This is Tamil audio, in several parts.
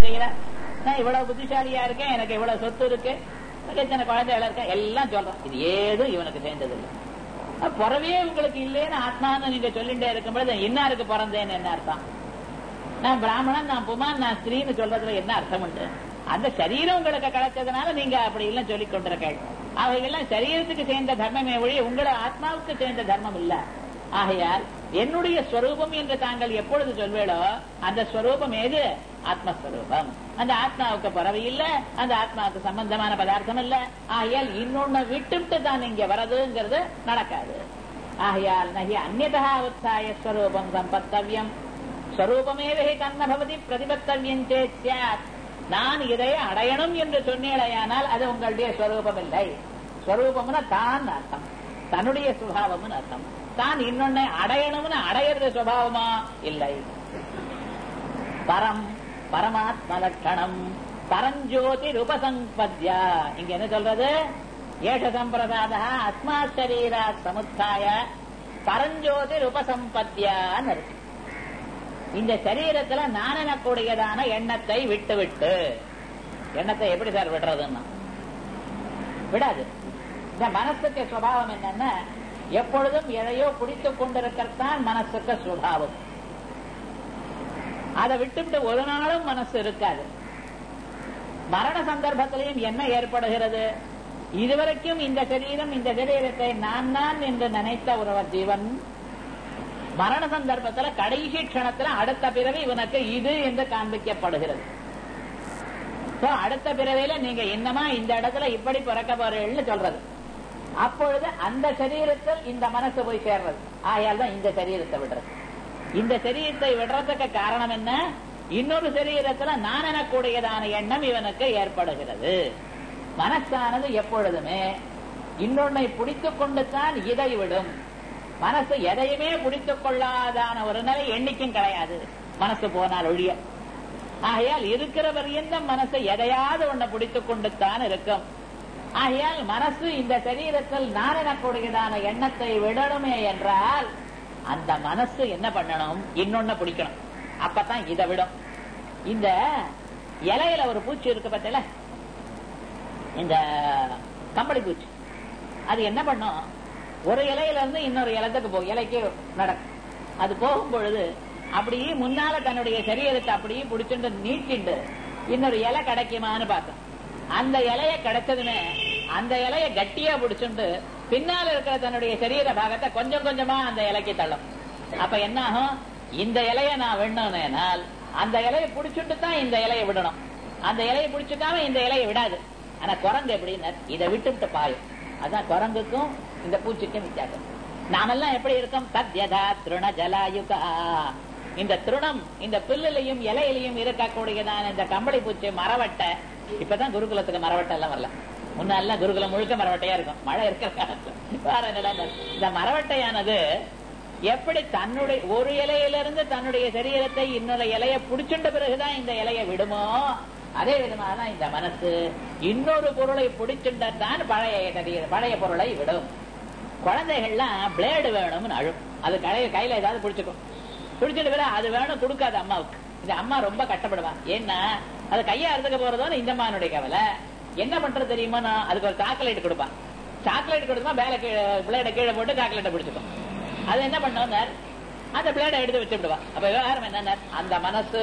செய்யறேன் நான் இவ்வளவு புத்திசாலியா இருக்கேன் எனக்கு இவ்வளவு சொத்து இருக்கு எனக்கு இத்தனை குழந்தைகள் இருக்கேன் எல்லாம் சொல்றேன் இது ஏதும் இவனுக்கு சேர்ந்தது இல்லை அப்ப பிறவே உங்களுக்கு இல்லைன்னு ஆத்மான்னு நீங்க சொல்லிட்டே இருக்கும் பொழுது இன்னாருக்கு பிறந்தேன்னு என்ன அர்த்தம் நான் பிராமணன் நான் புமான் நான் ஸ்திரீன்னு சொல்றதுல என்ன அர்த்தம் உண்டு அந்த சரீரம் உங்களுக்கு கிடைச்சதுனால நீங்க அப்படி எல்லாம் சொல்லிக் கொண்டிருக்கள் அவைகள்லாம் சரீரத்துக்கு சேர்ந்த தர்மமே ஒழிய உங்களை ஆத்மாவுக்கு சேர்ந்த தர்மம் இல்ல ஆகையால் என்னுடைய ஸ்வரூபம் என்று தாங்கள் எப்பொழுது சொல்வேளோ அந்த ஸ்வரூபம் ஏது ஆத்மஸ்வரூபம் அந்த ஆத்மாவுக்கு பறவை இல்ல அந்த ஆத்மாவுக்கு சம்பந்தமான பதார்த்தம் இல்ல ஆகையால் இன்னொன்னு விட்டுவிட்டு தான் இங்க வரதுங்கிறது நடக்காது ஆகையால் நகி அந்நதா உத்தாய ஸ்வரூபம் சம்பத்தவியம் ஸ்வரூபமேவே கண்ண பவதி பிரதிபத்தவியம் சேத் சியாத். நான் இதை அடையணும் என்று சொன்னீழையானால் அது உங்களுடைய ஸ்வரூபம் இல்லை ஸ்வரூபம்னா தான் அர்த்தம் தன்னுடைய சுபாவம்னு அர்த்தம் தான் இன்னொன்னு அடையணும்னு அடையிறது சுபாவமா இல்லை பரம் பரமாத்ம லட்சணம் பரஞ்சோதி உபசம்பத்யா இங்க என்ன சொல்றது ஏஷ சம்பிரதாத அஸ்மா சரீரா சமுத்தாய பரஞ்சோதி உபசம்பத்யான்னு இருக்கு இந்த சரீரத்துல நான் எனக்கூடியதான எண்ணத்தை விட்டு விட்டு எண்ணத்தை எப்படி சார் விடுறதுன்னா விடாது இந்த மனசுக்கு சுபாவம் என்னன்னா எப்பொழுதும் எதையோ பிடித்துக் கொண்டிருக்கத்தான் மனசுக்கு சுபாவம் அதை விட்டுவிட்டு ஒரு நாளும் மனசு இருக்காது மரண சந்தர்ப்பத்திலையும் என்ன ஏற்படுகிறது இதுவரைக்கும் இந்த சரீரம் இந்த சரீரத்தை நான் நான் என்று நினைத்த ஒரு ஜீவன் மரண சந்தர்ப்பத்துல கடைசி க்ஷணத்துல அடுத்த பிறவி இவனுக்கு இது என்று காண்பிக்கப்படுகிறது So, அடுத்த பிறவியில நீங்க என்னமா இந்த இடத்துல இப்படி பிறக்க போறீங்கன்னு சொல்றது அப்பொழுது அந்த சரீரத்தில் இந்த மனசு போய் சேர்றது ஆயால் தான் இந்த சரீரத்தை விடுறது இந்த சரீரத்தை விடுறதுக்கு காரணம் என்ன இன்னொரு சரீரத்துல நான் எனக்கூடியதான எண்ணம் இவனுக்கு ஏற்படுகிறது மனசானது எப்பொழுதுமே இன்னொன்னை பிடித்துக் கொண்டுதான் இதை விடும் மனசு எதையுமே பிடித்துக் கொள்ளாதான ஒரு நிலை எண்ணிக்கும் கிடையாது மனசு போனால் ஒழிய ஆகையால் இருக்கிற பரியந்தம் மனசு எதையாவது ஒண்ணு பிடித்துக் கொண்டுத்தான் இருக்கும் ஆகையால் மனசு இந்த சரீரத்தில் நான் எனக்கூடியதான எண்ணத்தை விடணுமே என்றால் அந்த மனசு என்ன பண்ணணும் இன்னொன்னு பிடிக்கணும் அப்பதான் இதை விடும் இந்த இலையில ஒரு பூச்சி இருக்கு பார்த்தல இந்த கம்பளி பூச்சி அது என்ன பண்ணும் ஒரு இலையில இருந்து இன்னொரு இலத்துக்கு போகும் இலைக்கு நடக்கும் அது போகும் பொழுது அப்படியே முன்னால தன்னுடைய சரீரத்தை அப்படியே பிடிச்சிட்டு நீட்டிண்டு இன்னொரு இலை கிடைக்குமான்னு பார்த்தோம் அந்த இலைய கிடைச்சதுமே அந்த இலைய கட்டியா பிடிச்சுண்டு பின்னால இருக்கிற தன்னுடைய சரீர பாகத்தை கொஞ்சம் கொஞ்சமா அந்த இலைக்கு தள்ளும் அப்ப என்ன ஆகும் இந்த இலைய நான் விடணும்னால் அந்த இலையை பிடிச்சிட்டு தான் இந்த இலையை விடணும் அந்த இலையை பிடிச்சிட்டாம இந்த இலையை விடாது ஆனா குரங்கு எப்படின்னு இதை விட்டுவிட்டு பாயும் அதான் குரங்குக்கும் இந்த பூச்சிக்கும் வித்தியாசம் நாமெல்லாம் எப்படி இருக்கோம் தத்யதா திருண ஜலாயுகா இந்த திருணம் இந்த புல்லுலையும் இலையிலையும் இருக்கக்கூடியதான இந்த கம்பளி பூச்சி மரவட்டை இப்பதான் குருகுலத்துக்கு மரவட்டை எல்லாம் வரல முன்னெல்லாம் குருகுலம் முழுக்க மரவட்டையா இருக்கும் மழை இருக்கிற காலத்துல வேற என்னடா இந்த மரவட்டையானது எப்படி தன்னுடைய ஒரு இலையிலிருந்து தன்னுடைய சரீரத்தை இன்னொரு இலைய புடிச்சுட்ட பிறகுதான் இந்த இலைய விடுமோ அதே விதமாக தான் இந்த மனசு இன்னொரு பொருளை பிடிச்சுட்டான் பழைய சரீர பழைய பொருளை விடும் குழந்தைகள்லாம் பிளேடு வேணும்னு அழும் அது கையில கையில ஏதாவது பிடிச்சுக்கும் பிடிச்சிட்டு பிறகு அது வேணும் கொடுக்காது அம்மாவுக்கு இந்த அம்மா ரொம்ப கஷ்டப்படுவான் ஏன்னா அது கையா அறுத்துக்க போறதோன்னு இந்த அம்மானுடைய கவலை என்ன பண்றது தெரியுமா நான் அதுக்கு ஒரு சாக்லேட் கொடுப்பான் சாக்லேட் கொடுத்தா மேல பிளேட கீழே போட்டு சாக்லேட்டை பிடிச்சுக்கும் அது என்ன பண்ணோம் அந்த பிளேடை எடுத்து வச்சு விடுவா அப்ப விவகாரம் என்ன அந்த மனசு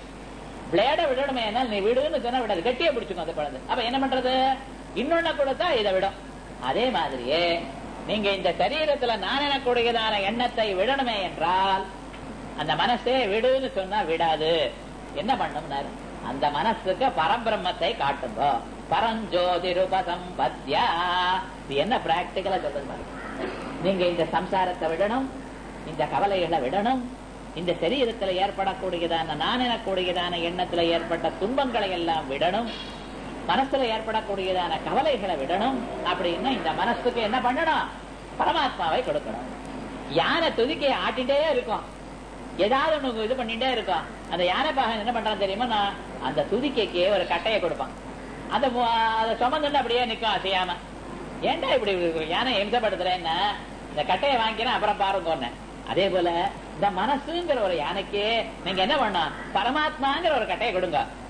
பிளேட விடணுமே என்ன நீ விடுன்னு சொன்னா விடாது கட்டியா பிடிச்சுக்கும் அந்த குழந்தை அப்ப என்ன பண்றது இன்னொன்னு கொடுத்தா இதை விடும் அதே மாதிரியே நீங்க இந்த சரீரத்துல நான் எனக்கூடியதான எண்ணத்தை விடணுமே என்றால் அந்த மனசே விடுன்னு சொன்னா விடாது என்ன பண்ணும்னாரு அந்த மனசுக்கு பரபிரம்மத்தை காட்டுங்க பரஞ்சோதி ரூபசம்பத்யா இது என்ன பிராக்டிக்கலா சொல்றது பாருங்க நீங்க இந்த சம்சாரத்தை விடணும் இந்த கவலைகளை விடணும் இந்த சரீரத்துல ஏற்படக்கூடியதான நான் எனக்கூடியதான எண்ணத்துல ஏற்பட்ட துன்பங்களை எல்லாம் விடணும் மனசுல ஏற்படக்கூடியதான கவலைகளை விடணும் அப்படின்னா இந்த மனசுக்கு என்ன பண்ணணும் பரமாத்மாவை கொடுக்கணும் யானை துதிக்கையை ஆட்டிட்டே இருக்கும் ஏதாவது ஒண்ணு இது பண்ணிட்டே இருக்கும் அந்த யானை பாகம் என்ன பண்றான் தெரியுமா நான் அந்த துதிக்கைக்கு ஒரு கட்டையை கொடுப்பான் அந்த அதை சுமந்துட்டு அப்படியே நிக்கும் அசையாம ஏன்டா இப்படி யானை எம்சப்படுத்துறேன்னா இந்த கட்டையை வாங்கினா அப்புறம் பாருங்க அதே போல இந்த மனசுங்கிற ஒரு யானைக்கு நீங்க என்ன பண்ணணும் பரமாத்மாங்கிற ஒரு கட்டையை கொடுங்க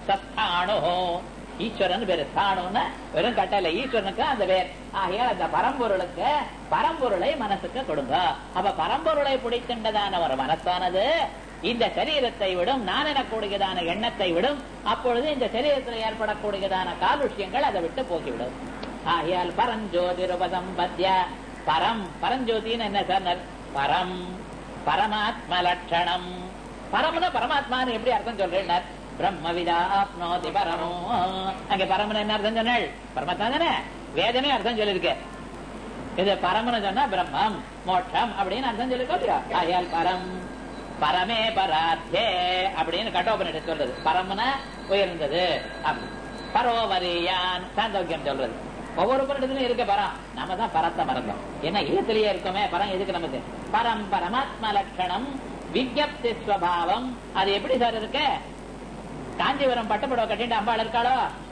சஸ்தானோ ஈஸ்வரன் பேரு ஸ்தானுன்னா வெறும் கட்டளை ஈஸ்வரனுக்கு அந்த பேர் ஆகையால் அந்த பரம்பொருளுக்கு பரம்பொருளை மனசுக்கு கொடுங்க அப்ப பரம்பொருளை பிடிக்கின்றதான ஒரு மனசானது இந்த சரீரத்தை விடும் நான் எனக்கூடியதான எண்ணத்தை விடும் அப்பொழுது இந்த சரீரத்தில் ஏற்படக்கூடியதான காலுஷ்யங்கள் அதை விட்டு போக்கிவிடும் ஆகையால் பரஞ்சோதிருபதம் பத்ய பரம் பரஞ்சோதின்னு என்ன சார் பரம் பரமாத்ம லட்சணம் பரம்னா பரமாத்மான்னு எப்படி அர்த்தம் சொல்றேன் பிரம்மவிதா ஆப்னோதி பரமோ அங்க பரமன் என்ன அர்த்தம் சொன்னாள் பரமாத்மா தானே வேதமே அர்த்தம் சொல்லிருக்கு இது பரம்னு சொன்னா பிரம்மம் மோட்சம் அப்படின்னு அர்த்தம் சொல்லிருக்கோம் ஆயால் பரம் பரமே பராத்தே அப்படின்னு கட்டோபனிட சொல்றது பரம்னா உயர்ந்தது பரோவரியான் சாந்தோக்கியம் சொல்றது ஒவ்வொரு பரிடத்திலும் இருக்க பரம் நாம தான் பரத்தை மறந்தோம் ஏன்னா இல்லத்திலேயே இருக்கோமே பரம் எதுக்கு நமக்கு பரம் பரமாத்ம லட்சணம் விஜப்தி ஸ்வபாவம் அது எப்படி சார் இருக்கு காஞ்சிபுரம் பட்டுப்படவை கட்டிட்டு அம்பாள் இருக்காளோ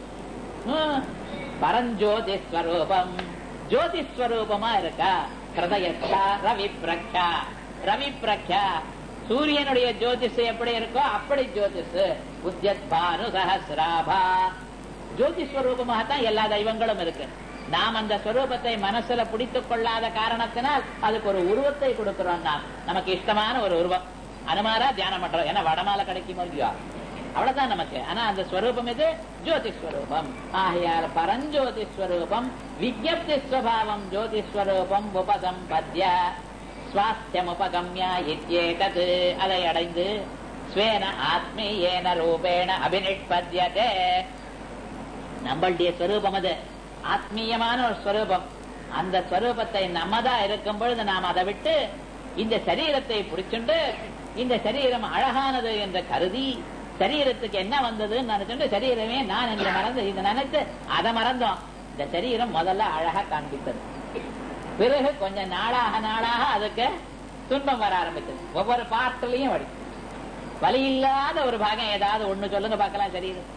பரஞ்சோதி ஸ்வரூபம் ஜோதி ஸ்வரூபமா இருக்கா ஹிருதயத்தா ரவி பிரக்ஷா ரவி பிரக்ஷா சூரியனுடைய ஜோதிஷ் எப்படி இருக்கோ அப்படி ஜோதிஷ் உத்யத் பானு சஹசிராபா ஜோதி ஸ்வரூபமாகத்தான் எல்லா தெய்வங்களும் இருக்கு நாம் அந்த ஸ்வரூபத்தை மனசுல பிடித்துக் கொள்ளாத காரணத்தினால் அதுக்கு ஒரு உருவத்தை கொடுக்கிறோம் நாம் நமக்கு இஷ்டமான ஒரு உருவம் அனுமாரா தியானம் பண்றோம் ஏன்னா வடமால கிடைக்கும் இல்லையா அவ்வளவுதான் நமக்கு ஆனா அந்த ஸ்வரூபம் இது ஜோதி ஸ்வரூபம் ஆகையால் பரஞ்சோதி ஸ்வரூபம் விஜப்தி ஸ்வபாவம் ஜோதி ஸ்வரூபம் உபதம் பத்ய சுவாஸ்தியம் உபகம்ய இத்யேதத் அதை அடைந்து ஸ்வேன ஆத்மீயேன ரூபேண அபினிஷ்பத்யதே நம்மளுடைய ஸ்வரூபம் அது ஆத்மீயமான ஒரு ஸ்வரூபம் அந்த ஸ்வரூபத்தை நம்மதா இருக்கும் பொழுது நாம் அதை விட்டு இந்த சரீரத்தை பிடிச்சுண்டு இந்த சரீரம் அழகானது என்று கருதி சரீரத்துக்கு என்ன வந்ததுன்னு நினைச்சுட்டு சரீரமே நான் என்று மறந்து இதை நினைத்து அதை மறந்தோம் இந்த சரீரம் முதல்ல அழகா காண்பித்தது பிறகு கொஞ்சம் நாளாக நாளாக அதுக்கு துன்பம் வர ஆரம்பித்தது ஒவ்வொரு பாட்டுலயும் வலி வலி இல்லாத ஒரு பாகம் ஏதாவது ஒண்ணு சொல்லுங்க பார்க்கலாம் சரீரம்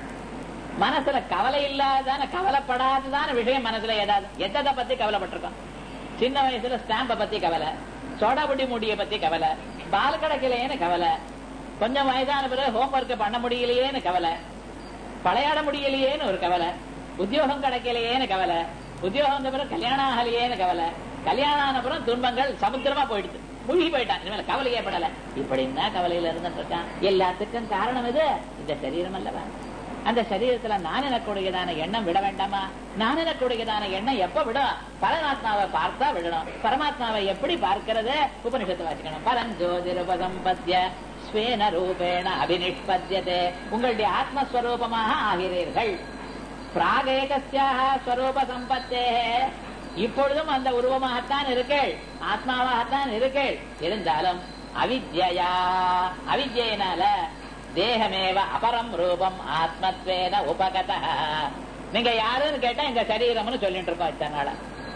மனசுல கவலை இல்லாதான கவலைப்படாததான விஷயம் மனசுல ஏதாவது எதை பத்தி கவலைப்பட்டிருக்கோம் சின்ன வயசுல ஸ்டாம்ப பத்தி கவலை சோடாபுட்டி முடிய பத்தி கவலை பால் கிடைக்கலையேன்னு கவலை கொஞ்சம் வயதான பிறகு ஹோம்ஒர்க் பண்ண முடியலையேன்னு கவலை பழையாட முடியலையேன்னு ஒரு கவலை உத்தியோகம் கிடைக்கலையேன்னு கவலை உத்தியோகம் வந்த பிறகு கல்யாணம் ஆகலையேன்னு கவலை கல்யாணம் ஆன பிறகு துன்பங்கள் சமுத்திரமா போயிடுது மூழ்கி போயிட்டான் இனிமேல் கவலை ஏற்படல இப்படின்னா கவலையில இருந்துட்டு இருக்கான் எல்லாத்துக்கும் காரணம் இது இந்த சரீரம் அல்லவா அந்த சரீரத்துல நான் எனக்குடையதான எண்ணம் விட வேண்டாமா நான் எனக்குடையதான எண்ணம் எப்ப விடும் பரமாத்மாவை பார்த்தா விடணும் பரமாத்மாவை எப்படி பார்க்கிறது உபனிஷத்தை வாசிக்கணும் பரஞ்சோதிருபதம் பத்ய ஸ்வேன ரூபேண அபினிஷ்பத்தியதே உங்களுடைய ஆத்மஸ்வரூபமாக ஆகிறீர்கள் பிராகேகஸ்யாக ஸ்வரூப சம்பத்தே இப்பொழுதும் அந்த உருவமாகத்தான் இருக்கேள் ஆத்மாவாகத்தான் இருக்கேள் இருந்தாலும் அவித்யா அவித்யினால தேகமேவ அபரம் ரூபம் ஆத்மத்வேன உபகத நீங்க யாருன்னு கேட்டா இந்த சரீரம்னு சொல்லிட்டு இருக்கோம் இத்தனை நாளா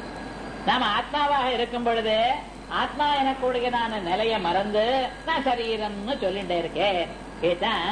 நாம ஆத்மாவாக இருக்கும் பொழுது ஆத்மா எனக்கூடியதான நிலைய மறந்து நான் சரீரம்னு சொல்லிட்டே இருக்கேன் இதுதான்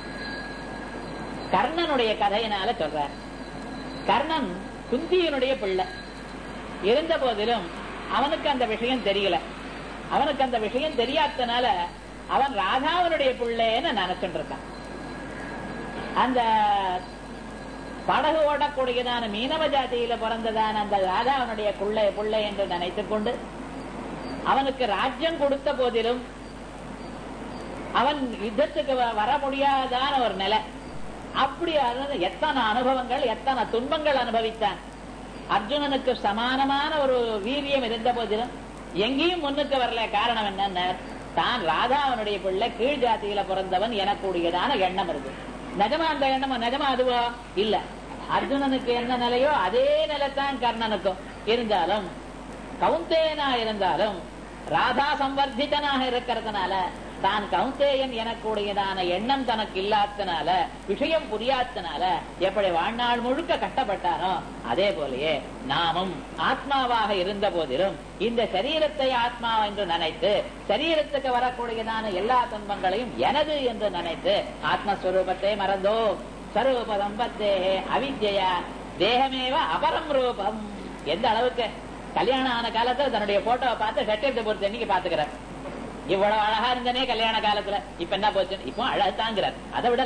கர்ணனுடைய கதையினால சொல்ற கர்ணன் குந்தியனுடைய பிள்ளை இருந்த போதிலும் அவனுக்கு அந்த விஷயம் தெரியல அவனுக்கு அந்த விஷயம் தெரியாதனால அவன் ராதாவனுடைய பிள்ளைன்னு நினைச்சுட்டு இருக்கான் அந்த படகு ஓடக்கூடியதான மீனவ ஜாதியில பிறந்ததான அந்த ராதாவனுடைய பிள்ளை பிள்ளை என்று நினைத்துக் கொண்டு அவனுக்கு ராஜ்யம் கொடுத்த போதிலும் அவன் யுத்தத்துக்கு வர முடியாதான ஒரு நிலை அப்படி எத்தனை அனுபவங்கள் எத்தனை துன்பங்கள் அனுபவித்தான் அர்ஜுனனுக்கு சமானமான ஒரு வீரியம் இருந்த போதிலும் எங்கேயும் முன்னுக்கு வரல காரணம் என்னன்னா தான் ராதாவனுடைய பிள்ளை கீழ் ஜாத்தியில பிறந்தவன் எனக்கூடியதான எண்ணம் இருக்கு நிஜமா அந்த எண்ணம் நிஜமா அதுவோ இல்ல அர்ஜுனனுக்கு என்ன நிலையோ அதே நிலைத்தான் கர்ணனுக்கும் இருந்தாலும் கவுந்தேனா இருந்தாலும் ராதா சம்வர்த்திதனாக இருக்கிறதுனால தான் கவுந்தேயன் எனக்கூடியதான எண்ணம் தனக்கு இல்லாதனால விஷயம் புரியாதனால எப்படி வாழ்நாள் முழுக்க கஷ்டப்பட்டானோ அதே போலயே நாமும் ஆத்மாவாக இருந்த போதிலும் இந்த சரீரத்தை ஆத்மா என்று நினைத்து சரீரத்துக்கு வரக்கூடியதான எல்லா துன்பங்களையும் எனது என்று நினைத்து ஆத்மஸ்வரூபத்தை மறந்தோ ஸ்வரூப சம்பத்தே அவித்யா தேகமேவ அபரம் ரூபம் எந்த அளவுக்கு கல்யாணம் ஆன காலத்துல தன்னுடைய போட்டோவை பார்த்து சட்டத்தை பொறுத்து என்னைக்கு பாத்துக்கிறார் இவ்வளவு அழகா இருந்தனே கல்யாண காலத்துல இப்ப என்ன போச்சு இப்போ அழகு தாங்கிறார் அதை விடல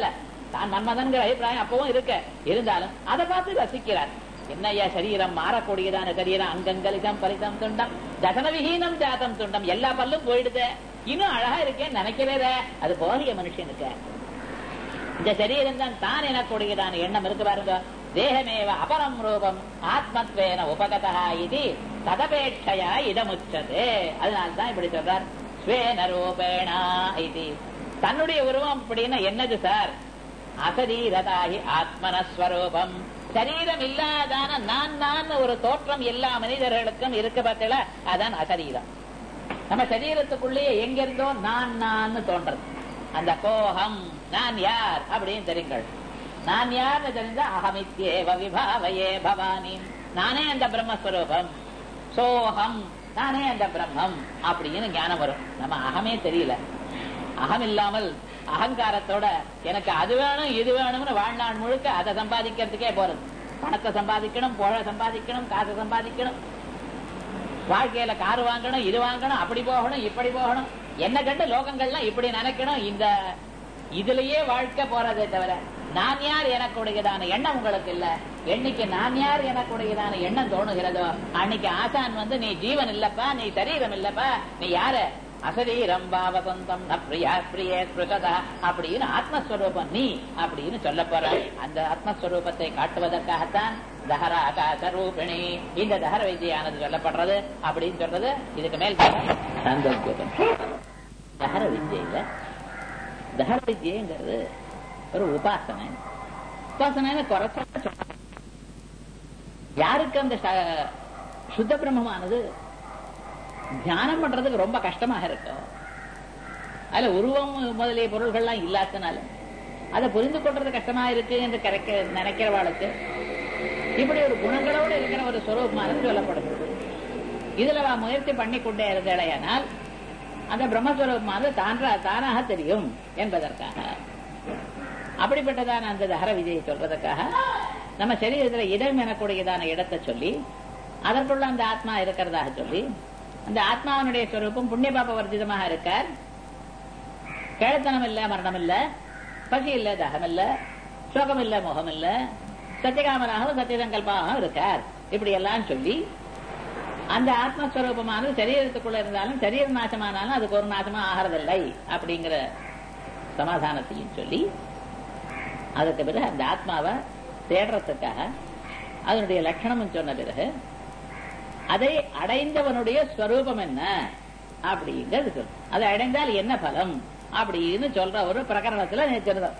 தான் மன்மதன்கிற அபிப்பிராயம் அப்பவும் இருக்க இருந்தாலும் அதை பார்த்து ரசிக்கிறார் என்னையா சரீரம் மாறக்கூடியதான சரீரம் அங்கங்கலிதம் பலிதம் துண்டம் தசனவிஹீனம் ஜாதம் துண்டம் எல்லா பல்லும் போயிடுது இன்னும் அழகா இருக்கேன்னு நினைக்கிறதே அது போகிய மனுஷனுக்கு இந்த சரீரம் தான் தான் எனக்கூடியதான எண்ணம் இருக்கு பாருங்க தேகமேவ அபரம் ரூபம் ஆத்மத்வேன உபகதா இது ததபேட்சையா இதமுச்சது அதனால்தான் இப்படி சொல்றார் ஸ்வேன ரூபேணா இது தன்னுடைய உருவம் அப்படின்னா என்னது சார் அசரீரதாகி ஆத்மனஸ்வரூபம் சரீரம் இல்லாதான நான் நான் ஒரு தோற்றம் எல்லா மனிதர்களுக்கும் இருக்கு பார்த்தல அதான் அசரீரம் நம்ம சரீரத்துக்குள்ளேயே எங்கிருந்தோ நான் நான் தோன்றது அந்த கோகம் நான் யார் அப்படின்னு தெரியுங்கள் நான் யார்னு தெரிஞ்சா அகமித்யேவ விபாவையே பவானி நானே அந்த பிரம்மஸ்வரூபம் சோகம் நானே அந்த பிரம்மம் அப்படின்னு ஞானம் வரும் நம்ம அகமே தெரியல அகம் இல்லாமல் அகங்காரத்தோட எனக்கு அது வேணும் இது வேணும்னு வாழ்நாள் முழுக்க அதை சம்பாதிக்கிறதுக்கே போறது பணத்தை சம்பாதிக்கணும் புகழ சம்பாதிக்கணும் காசை சம்பாதிக்கணும் வாழ்க்கையில கார் வாங்கணும் இது வாங்கணும் அப்படி போகணும் இப்படி போகணும் என்ன கண்டு லோகங்கள்லாம் இப்படி நினைக்கணும் இந்த இதுலயே வாழ்க்கை போறதே தவிர நான் யார் எனக்குடையதான எண்ணம் உங்களுக்கு இல்ல என்னைக்கு நான் யார் எனக்குடையதான எண்ணம் தோணுகிறதோ அன்னைக்கு ஆசான் வந்து நீ ஜீவன் இல்லப்பா நீ சரீரம் இல்லப்பா நீ யாரு அசரீரம் பாவசந்தம் ந பிரியா பிரியே ஸ்பிருகதா அப்படின்னு ஆத்மஸ்வரூபம் நீ அப்படின்னு சொல்ல போற அந்த ஆத்மஸ்வரூபத்தை காட்டுவதற்காகத்தான் தஹர ஆகாச ரூபிணி இந்த தஹர வித்யானது சொல்லப்படுறது அப்படின்னு சொல்றது இதுக்கு மேல் சந்தோஷம் தஹர வித்யில தஹர வித்யங்கிறது ஒரு உபாசனை உபாசனை குறைச்ச சொல்றாங்க யாருக்கு அந்த ச- சுத்த பிரம்மமானது தியானம் பண்றதுக்கு ரொம்ப கஷ்டமாக இருக்கும் அதுல உருவம் முதலிய பொருள்கள்லாம் இல்லாதனால அதை புரிந்து கொள்றது கஷ்டமா இருக்கு என்று கரைக்க நினைக்கிறவாளுக்கு இப்படி ஒரு குணங்களோடு இருக்கிற ஒரு ஸ்வரூபமானது சொல்லப்படுகிறது இதுல அவ முயற்சி பண்ணி கொண்டே இருந்தாலேயானால் அந்த பிரம்மஸ்வரூபமானது தான்றா தானாக தெரியும் என்பதற்காக அப்படிப்பட்டதான அந்த தஹர விஜயை சொல்றதுக்காக நம்ம சரீரத்துல இடம் எனக்கூடியதான இடத்தை சொல்லி அதற்குள்ள அந்த ஆத்மா இருக்கிறதாக சொல்லி அந்த ஆத்மாவனுடைய ஸ்வரூபம் புண்ணிய பாப வர்ஜிதமாக இருக்கார் கேழத்தனம் இல்ல மரணம் இல்ல பசி இல்ல தகம் இல்ல சோகம் இல்ல முகம் இல்ல சத்தியகாமனாகவும் சத்தியசங்கல்பாகவும் இருக்கார் இப்படி எல்லாம் சொல்லி அந்த ஆத்மஸ்வரூபமானது சரீரத்துக்குள்ள இருந்தாலும் சரீர நாசமானாலும் அதுக்கு ஒரு நாசமா ஆகிறதில்லை அப்படிங்கிற சமாதானத்தையும் சொல்லி அதுக்கு பிறகு அந்த ஆத்மாவை தேடுறதுக்காக அதனுடைய லட்சணம் சொன்ன பிறகு அதை அடைந்தவனுடைய ஸ்வரூபம் என்ன அப்படிங்கிறது சொல்லு அதை அடைந்தால் என்ன பலம் அப்படின்னு சொல்ற ஒரு பிரகரணத்துல நேற்றிருந்தோம்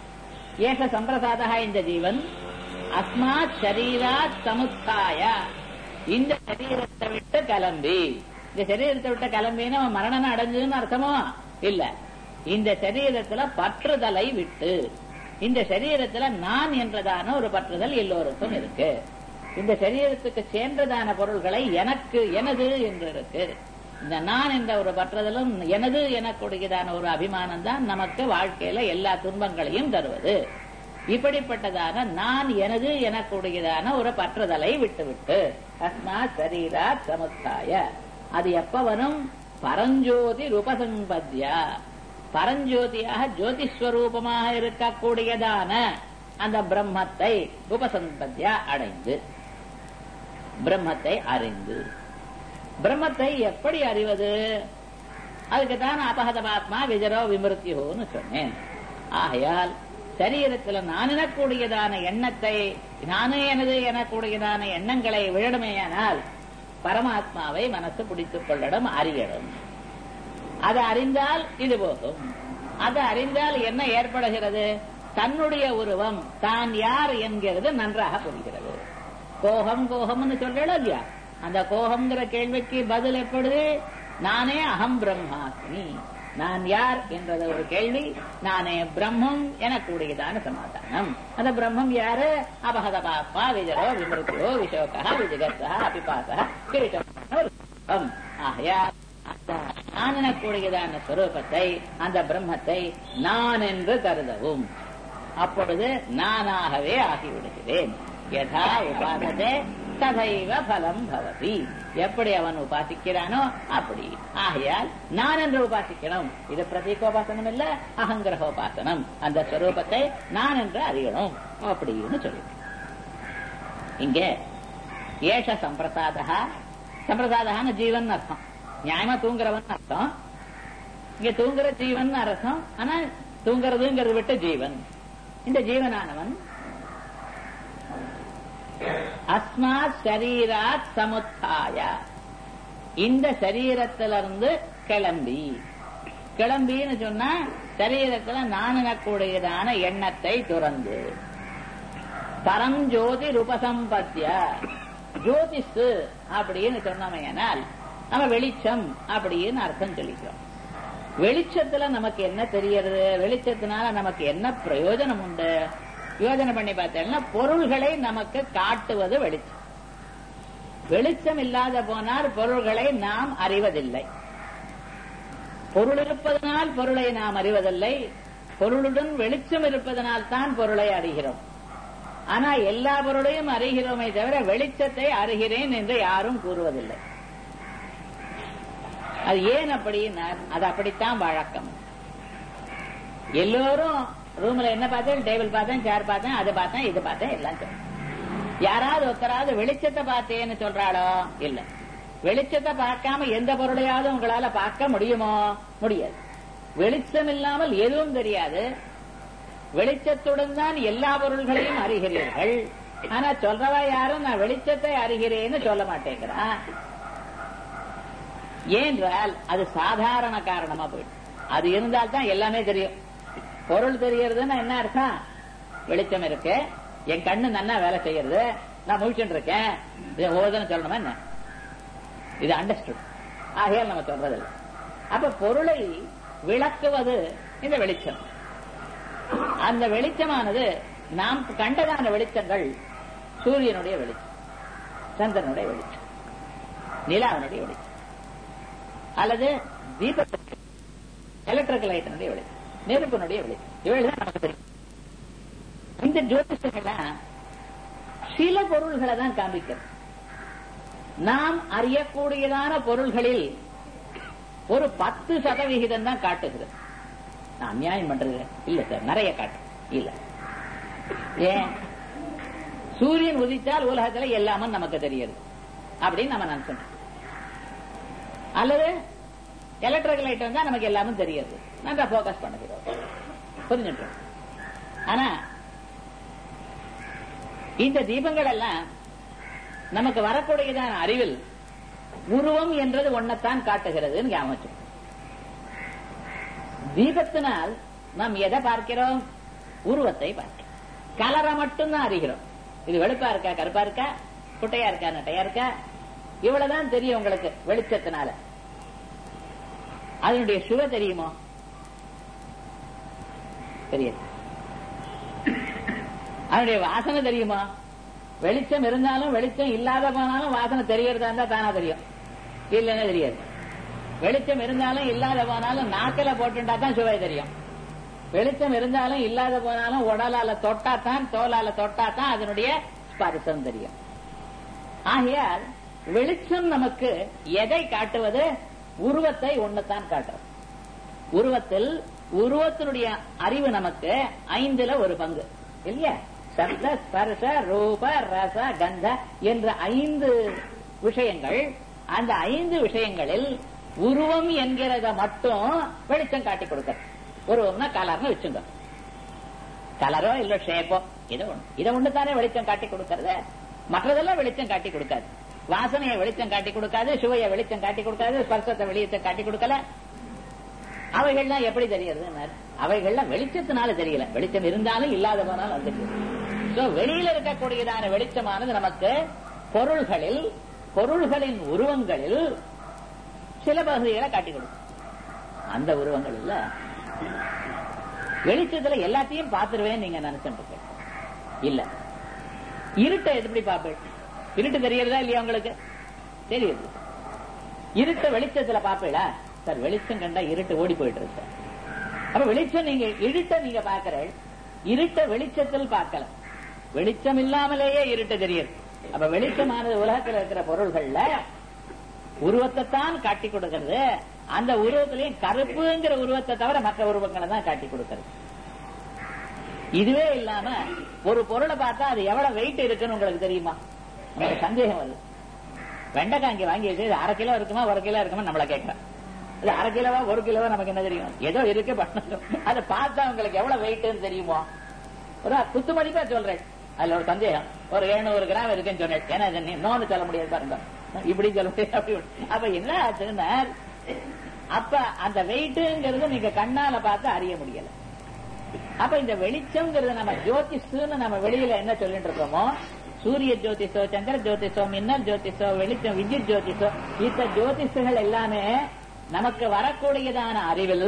ஏக சம்பிரசாதா இந்த ஜீவன் அஸ்மாத் சரீராத் சமுத்தாய இந்த சரீரத்தை விட்டு கிளம்பி இந்த சரீரத்தை விட்டு கிளம்பின்னு அவன் மரணம் அடைஞ்சதுன்னு அர்த்தமோ இல்ல இந்த சரீரத்துல பற்றுதலை விட்டு இந்த சரீரத்துல நான் என்றதான ஒரு பற்றுதல் எல்லோருக்கும் இருக்கு இந்த சரீரத்துக்கு சேர்ந்ததான பொருள்களை எனக்கு எனது என்று இருக்கு இந்த நான் என்ற ஒரு பற்றுதலும் எனது எனக்கூடியதான ஒரு அபிமானம் தான் நமக்கு வாழ்க்கையில எல்லா துன்பங்களையும் தருவது இப்படிப்பட்டதான நான் எனது எனக்கூடியதான ஒரு பற்றுதலை விட்டுவிட்டு அஸ்மா சரீரா சமுத்தாய அது எப்ப வரும் பரஞ்சோதி ரூபசம்பத்யா பரஞ்சோதியாக ஜோதிஸ்வரூபமாக இருக்கக்கூடியதான அந்த பிரம்மத்தை உபசம்பத்யா அடைந்து பிரம்மத்தை அறிந்து பிரம்மத்தை எப்படி அறிவது அதுக்குத்தான் அபகதமாத்மா விஜரோ விமிருத்தியோன்னு சொன்னேன் ஆகையால் சரீரத்தில் நான் எனக்கூடியதான எண்ணத்தை நானே எனது எனக்கூடியதான எண்ணங்களை விழடுமேயானால் பரமாத்மாவை மனசு பிடித்துக் கொள்ளடும் அறியடும் அதை அறிந்தால் இது போகும் அதை அறிந்தால் என்ன ஏற்படுகிறது தன்னுடைய உருவம் தான் யார் என்கிறது நன்றாக புரிகிறது கோகம் கோகம்னு சொல்றா இல்லையா அந்த கோகம்ங்கிற கேள்விக்கு பதில் எப்படி நானே அகம் பிரம்மாஸ்மி நான் யார் என்றது ஒரு கேள்வி நானே பிரம்மம் எனக்கூடியதான சமாதானம் அந்த பிரம்மம் யாரு அபகத பாப்பா விஜரோ விமிருத்தியோ விசோகா விஜகத்தா அபிபாசா கிரீட்டம் ஆகையால் அந்த நான் எனக்கூடியதான ஸ்வரூபத்தை அந்த பிரம்மத்தை நான் என்று கருதவும் அப்பொழுது நானாகவே ஆகிவிடுகிறேன் யதா உபாசதே ததைவ பலம் பவதி எப்படி அவன் உபாசிக்கிறானோ அப்படி ஆகையால் நான் என்று உபாசிக்கணும் இது பிரதீகோபாசனம் இல்ல அகங்கிரகோபாசனம் அந்த ஸ்வரூபத்தை நான் என்று அறியணும் அப்படின்னு சொல்லி இங்க ஏஷ சம்பிரசாதா சம்பிரசாதான ஜீவன் அர்த்தம் நியாயமா தூங்குறவன் அர்த்தம் இங்க தூங்குற ஜீவன் அர்த்தம் ஆனா தூங்குறதுங்கிறது விட்டு ஜீவன் இந்த ஜீவனானவன் அஸ்மாத் சரீராத் சமுத்தாய இந்த சரீரத்திலிருந்து கிளம்பி கிளம்பின்னு சொன்னா சரீரத்துல நான் எனக்கூடியதான எண்ணத்தை துறந்து பரம் ஜோதி ரூபசம்பத்திய ஜோதிஷு அப்படின்னு சொன்னமையானால் நம்ம வெளிச்சம் அப்படின்னு அர்த்தம் சொல்லிக்கிறோம் வெளிச்சத்துல நமக்கு என்ன தெரியறது வெளிச்சத்தினால நமக்கு என்ன பிரயோஜனம் உண்டு யோஜனை பண்ணி பார்த்தேன்னா பொருள்களை நமக்கு காட்டுவது வெளிச்சம் வெளிச்சம் இல்லாத போனால் பொருள்களை நாம் அறிவதில்லை பொருள் இருப்பதனால் பொருளை நாம் அறிவதில்லை பொருளுடன் வெளிச்சம் இருப்பதனால் தான் பொருளை அறிகிறோம் ஆனா எல்லா பொருளையும் அறிகிறோமே தவிர வெளிச்சத்தை அறிகிறேன் என்று யாரும் கூறுவதில்லை அது ஏன் அப்படின்னா அது அப்படித்தான் வழக்கம் எல்லோரும் ரூம்ல என்ன பார்த்தேன் டேபிள் பார்த்தேன் சேர் பார்த்தேன் அது பார்த்தேன் இது பார்த்தேன் எல்லாம் சொல்றேன் யாராவது ஒருத்தராவது வெளிச்சத்தை பார்த்தேன்னு சொல்றாளோ இல்ல வெளிச்சத்தை பார்க்காம எந்த பொருளையாவது உங்களால பார்க்க முடியுமோ முடியாது வெளிச்சம் இல்லாமல் எதுவும் தெரியாது வெளிச்சத்துடன் தான் எல்லா பொருள்களையும் அறிகிறீர்கள் ஆனா சொல்றவா யாரும் நான் வெளிச்சத்தை அறிகிறேன்னு சொல்ல மாட்டேங்கிறான் ஏன்றால் அது சாதாரண காரணமா போயிடும் அது இருந்தால் தான் எல்லாமே தெரியும் பொருள் தெரியறதுன்னா என்ன அர்த்தம் வெளிச்சம் இருக்கு என் கண்ணு நன்னா வேலை செய்யறது நான் முழிச்சுட்டு இருக்கேன் இது ஓதுன்னு சொல்லணுமா என்ன இது அண்டர்ஸ்டுட் ஆகையால் நம்ம சொல்றதில்லை அப்ப பொருளை விளக்குவது இந்த வெளிச்சம் அந்த வெளிச்சமானது நாம் கண்டதான வெளிச்சங்கள் சூரியனுடைய வெளிச்சம் சந்திரனுடைய வெளிச்சம் நிலாவினுடைய வெளிச்சம் அல்லது தீபத்துக்கு எலக்ட்ரிக்கல் லைட்டினுடைய வெளிச்சம் நெருப்பினுடைய வெளிச்சம் இவைகள் நமக்கு தெரியும் இந்த ஜோதிஷங்கள்லாம் சில பொருள்களை தான் காண்பிக்கிறது நாம் அறியக்கூடியதான பொருள்களில் ஒரு பத்து சதவிகிதம் தான் காட்டுகிறது நான் அநியாயம் பண்றது இல்ல சார் நிறைய காட்டு இல்ல ஏன் சூரியன் உதித்தால் உலகத்துல எல்லாமும் நமக்கு தெரியுது அப்படின்னு நம்ம நினைச்சோம் அல்லது எலக்ட்ரிக்கல் லைட் வந்தா நமக்கு எல்லாமும் தெரியுது நல்லா போக்கஸ் பண்ணுகிறோம் புரிஞ்சுட்டு ஆனா இந்த தீபங்கள் எல்லாம் நமக்கு வரக்கூடியதான அறிவில் உருவம் என்றது ஒன்னத்தான் காட்டுகிறது ஞாபகம் தீபத்தினால் நாம் எதை பார்க்கிறோம் உருவத்தை பார்க்கிறோம் கலரை மட்டும்தான் அறிகிறோம் இது வெளுப்பா இருக்கா கருப்பா இருக்கா குட்டையா இருக்கா நட்டையா இருக்கா இவ்வளவுதான் தெரியும் உங்களுக்கு வெளிச்சத்தினால அதனுடைய சுவை தெரியுமோ தெரியாது அதனுடைய வாசனை தெரியுமா வெளிச்சம் இருந்தாலும் வெளிச்சம் இல்லாத போனாலும் வாசனை தெரியறதா இருந்தா தானா தெரியும் இல்லைன்னா தெரியாது வெளிச்சம் இருந்தாலும் இல்லாத போனாலும் நாக்கில போட்டுட்டா தான் சுவை தெரியும் வெளிச்சம் இருந்தாலும் இல்லாத போனாலும் உடலால தொட்டா தான் தோலால தொட்டா தான் அதனுடைய ஸ்பரிசம் தெரியும் ஆகையால் வெளிச்சம் நமக்கு எதை காட்டுவது உருவத்தை ஒண்ணுத்தான் காட்டுறது உருவத்தில் உருவத்தினுடைய அறிவு நமக்கு ஐந்துல ஒரு பங்கு இல்லையா சப்த ஸ்பர்ஷ ரூப ரச கந்த என்ற ஐந்து விஷயங்கள் அந்த ஐந்து விஷயங்களில் உருவம் என்கிறத மட்டும் வெளிச்சம் காட்டி கொடுக்க உருவம்னா கலர்னு வச்சுங்க கலரோ இல்ல ஷேப்போ இதை ஒண்ணு இதை ஒண்ணு தானே வெளிச்சம் காட்டி கொடுக்கறது மற்றதெல்லாம் வெளிச்சம் காட்டி கொடுக்காது வாசனையை வெளிச்சம் காட்டி கொடுக்காது சுவையை வெளிச்சம் காட்டி கொடுக்காது ஸ்பர்சத்தை வெளிச்சம் காட்டி கொடுக்கல அவைகள்லாம் எப்படி தெரியறது அவைகள்லாம் வெளிச்சத்தினால தெரியல வெளிச்சம் இருந்தாலும் இல்லாத போனாலும் அது தெரியும் சோ வெளியில இருக்கக்கூடியதான வெளிச்சமானது நமக்கு பொருள்களில் பொருள்களின் உருவங்களில் சில பகுதிகளை காட்டி கொடுக்கும் அந்த உருவங்கள் இல்ல வெளிச்சத்துல எல்லாத்தையும் பார்த்துருவேன் நீங்க நினைச்சுட்டு இல்ல இருட்டை எப்படி பார்ப்பேன் இருட்டு தெரியறதா இல்லையா உங்களுக்கு தெரியுது இருட்ட வெளிச்சத்துல பாப்பீங்களா சார் வெளிச்சம் கண்டா இருட்டு ஓடி போயிட்டு இருக்கு அப்ப வெளிச்சம் நீங்க இருட்ட நீங்க பாக்குற இருட்ட வெளிச்சத்தில் பார்க்கல வெளிச்சம் இல்லாமலேயே இருட்டு தெரியுது அப்ப வெளிச்சமானது உலகத்தில் இருக்கிற பொருள்கள்ல உருவத்தை தான் காட்டி கொடுக்கிறது அந்த உருவத்திலையும் கருப்புங்கிற உருவத்தை தவிர மற்ற உருவங்களை தான் காட்டி கொடுக்கிறது இதுவே இல்லாம ஒரு பொருளை பார்த்தா அது எவ்வளவு வெயிட் இருக்குன்னு உங்களுக்கு தெரியுமா உங்களுக்கு சந்தேகம் வருது வெண்டைக்காய் இங்க வாங்கி வச்சு இது அரை கிலோ இருக்குமா ஒரு கிலோ இருக்குமா நம்மள கேட்கிறேன் இது அரை கிலோவா ஒரு கிலோவா நமக்கு என்ன தெரியும் ஏதோ இருக்கு பண்ணணும் அதை பார்த்தா உங்களுக்கு எவ்வளவு வெயிட்னு தெரியுமோ ஒரு குத்து மதிப்பா சொல்றேன் அதுல ஒரு சந்தேகம் ஒரு எழுநூறு கிராம் இருக்குன்னு சொன்னேன் ஏன்னா இதை நீ நோன்னு சொல்ல முடியாது பாருங்க இப்படி சொல்ல முடியாது அப்படி அப்ப என்ன ஆச்சுன்னா அப்ப அந்த வெயிட்டுங்கிறது நீங்க கண்ணால பார்த்து அறிய முடியல அப்ப இந்த வெளிச்சம்ங்கிறது நம்ம ஜோதிஷன்னு நம்ம வெளியில என்ன சொல்லிட்டு இருக்கோமோ சூரிய ஜோதிஷோ சந்திர ஜோதிஷோ மின்னல் ஜோதிஷோ வெளிச்சம் வித்யுத் ஜோதிஷோ இந்த ஜோதிஷங்கள் எல்லாமே நமக்கு வரக்கூடியதான அறிவில்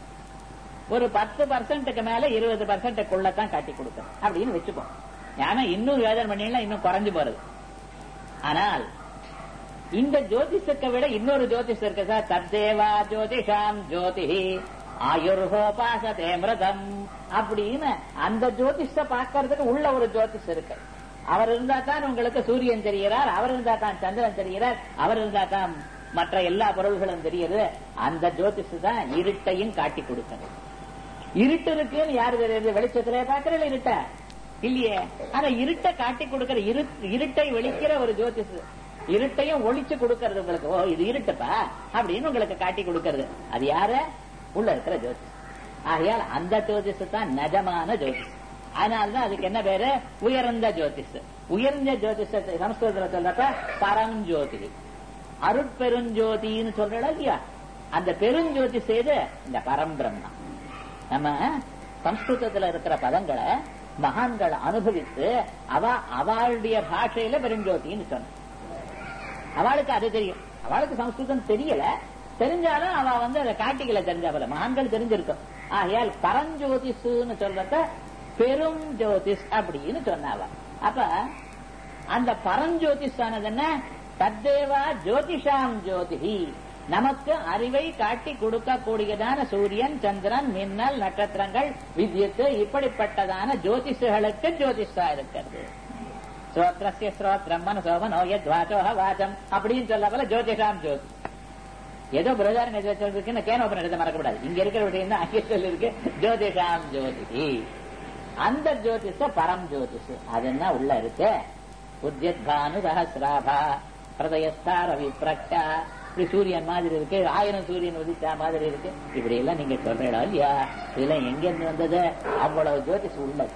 ஒரு பத்து பர்சன்ட்டுக்கு மேல இருபது பர்சன்ட்டுக்குள்ளதான் காட்டி கொடுக்கும் அப்படின்னு வச்சுப்போம் ஏன்னா இன்னும் வேதனை பண்ணினா இன்னும் குறைஞ்சு போறது ஆனால் இந்த ஜோதிஷத்தை விட இன்னொரு ஜோதிஷம் இருக்கு சார் தத்தேவா ஜோதிஷாம் ஜோதி ஆயுர்ஹோபாசதே மிருதம் அப்படின்னு அந்த ஜோதிஷ பார்க்கறதுக்கு உள்ள ஒரு ஜோதிஷ் இருக்கு அவர் இருந்தா தான் உங்களுக்கு சூரியன் தெரிகிறார் அவர் இருந்தா தான் சந்திரன் தெரிகிறார் அவர் இருந்தா தான் மற்ற எல்லா பொருள்களும் தெரியுது அந்த ஜோதிஷ் தான் இருட்டையும் காட்டி கொடுக்கணும் இருட்டு இருக்குன்னு யாரு தெரியுது வெளிச்சத்திலே பாக்குறீங்க இருட்ட இல்லையே ஆனா இருட்டை காட்டி கொடுக்கிற இருட்டை வெளிக்கிற ஒரு ஜோதிஷ் இருட்டையும் ஒளிச்சு கொடுக்கறது உங்களுக்கு ஓ இது இருட்டுப்பா அப்படின்னு உங்களுக்கு காட்டி கொடுக்கறது அது யாரு உள்ள இருக்கிற ஜோதிஷ் ஆகையால் அந்த ஜோதிஷ் தான் நஜமான ஜோதிஷ் அதனாலதான் அதுக்கு என்ன பேரு உயர்ந்த ஜோதிஷ் உயர்ந்த ஜோதிஷத்தை சமஸ்கிருதத்துல சொல்றப்ப பரஞ்சோதி அருட்பெருஞ்சோதின்னு சொல்றா இல்லையா அந்த பெருஞ்சோதி செய்து இந்த பரம்பிரம்மா நம்ம சம்ஸ்கிருதத்துல இருக்கிற பதங்களை மகான்கள் அனுபவித்து அவ அவளுடைய பாஷையில பெருஞ்சோதின்னு சொன்ன அவளுக்கு அது தெரியும் அவளுக்கு சம்ஸ்கிருதம் தெரியல தெரிஞ்சாலும் அவ வந்து அதை காட்டிக்கல தெரிஞ்சவள மகான்கள் தெரிஞ்சிருக்கும் ஆகையால் பரஞ்சோதிஷுன்னு சொல்றத பெரும் ஜோதிஷ் அப்படின்னு சொன்னாவ அப்ப அந்த பரஞ்சோதிஷ் ஆனது என்ன தத்தேவா ஜோதிஷாம் ஜோதிஹி நமக்கு அறிவை காட்டி கொடுக்கக்கூடியதான சூரியன் சந்திரன் மின்னல் நட்சத்திரங்கள் வித்யுத்து இப்படிப்பட்டதான ஜோதிஷர்களுக்கு ஜோதிஷா இருக்கிறது ஸ்ரோத்ரஸ்ய ஸ்ரோத்ரம் மனசோமனோ யத்வாச்சோஹ வாச்சம் அப்படின்னு சொல்ல போல ஜோதிஷாம் ஜோதி ஏதோ பிரதாரம் எது வச்சிருக்கு கேனோபன் எடுத்து மறக்கப்படாது இங்க இருக்கிற விஷயம் தான் அங்கே சொல்லி இருக்கு ஜோதிஷாம் ஜோதி அந்த ஜோதிஷ பரம் ஜோதிஷ் அது என்ன உள்ள இருக்கு உத்யத்பானு சஹசிராபா பிரதயஸ்தார விப்ரக்ஷா இப்படி சூரியன் மாதிரி இருக்கு ஆயிரம் சூரியன் உதிச்சா மாதிரி இருக்கு இப்படி எல்லாம் நீங்க சொல்றீங்களா இல்லையா இதெல்லாம் எங்க இருந்து வந்தது அவ்வளவு ஜோதிஷ் உள்ளது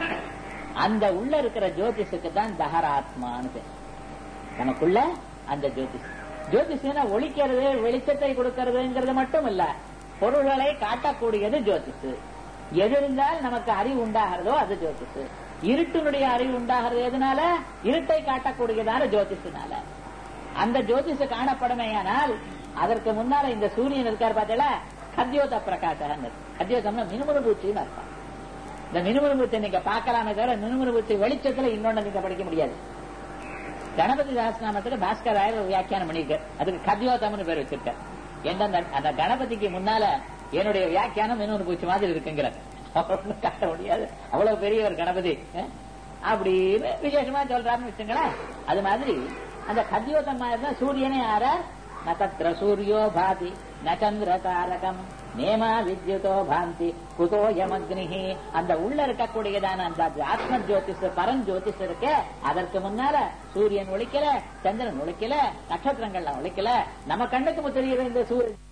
அந்த உள்ள இருக்கிற ஜோதிஷுக்கு தான் தஹராத்மான்னு பேர் நமக்குள்ள அந்த ஜோதிஷ் ஜோதிஷனா ஒழிக்கிறது வெளிச்சத்தை கொடுக்கறதுங்கிறது மட்டும் இல்ல பொருள்களை காட்டக்கூடியது ஜோதிஷ் எது இருந்தால் நமக்கு அறிவு உண்டாகிறதோ அது ஜோதிஷ் இருட்டினுடைய அறிவு உண்டாகிறது எதனால இருட்டை காட்டக்கூடியதான ஜோதிஷனால அந்த ஜோதிஷ காணப்படுமேயானால் அதற்கு முன்னால இந்த சூரியன் இருக்கார் பார்த்தீங்களா கத்யோத பிரகாசம் கத்யோதம்னா மினுமுறுபூச்சின்னு அர்த்தம் இந்த மினுமுறுபூச்சி நீங்க பார்க்கலாமே தவிர மினுமுறுபூச்சி வெளிச்சத்துல இன்னொன்னு நீங்க படிக்க முடியாது கணபதி தாஸ்நாமத்துக்கு பாஸ்கர் ராயர் வியாக்கியானம் பண்ணிருக்க அதுக்கு கத்யோதம்னு பேர் வச்சிருக்க எந்த அந்த கணபதிக்கு முன்னால என்னுடைய வியாக்கியானம் இன்னொரு பூச்சி மாதிரி இருக்குங்கிற ஒன்னும் காட்ட முடியாது அவ்வளவு பெரிய ஒரு கணபதி அப்படின்னு விசேஷமா சொல்றாருன்னு வச்சுங்களேன் அது மாதிரி அந்த கத்யோதம் மாதிரி தான் சூரியனே ஆற நத்திர சூரியோ பாதி நச்சந்திர தாரகம் நேமா வித்யுதோ பாந்தி குதோ யமக்னிஹி அந்த உள்ள இருக்கக்கூடியதான அந்த ஆத்ம ஜோதிஷ் பரஞ்சோதிஷ் இருக்கு அதற்கு முன்னால சூரியன் ஒழிக்கல சந்திரன் ஒழிக்கல நட்சத்திரங்கள்லாம் ஒழிக்கல நம்ம கண்ணுக்கு தெரியுற இந்த சூரியன்